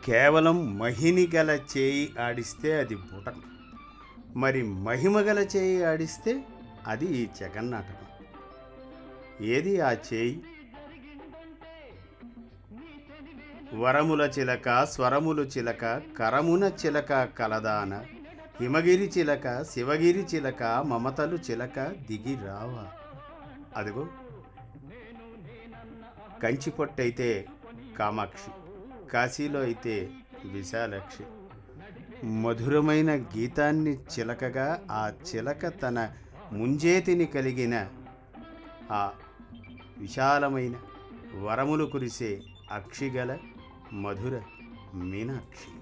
కేవలం మహిని గల చేయి ఆడిస్తే అది బుటకం మరి మహిమ గల చేయి ఆడిస్తే అది ఈ జగన్నాటకం ఏది ఆ చేయి వరముల చిలక స్వరములు చిలక కరమున చిలక కలదాన హిమగిరి చిలక శివగిరి చిలక మమతలు చిలక దిగి రావా అదిగో కంచి పొట్టయితే కామాక్షి కాశీలో అయితే విశాలాక్షి మధురమైన గీతాన్ని చిలకగా ఆ చిలక తన ముంజేతిని కలిగిన ఆ విశాలమైన వరములు కురిసే అక్షిగల మధుర మీనాక్షి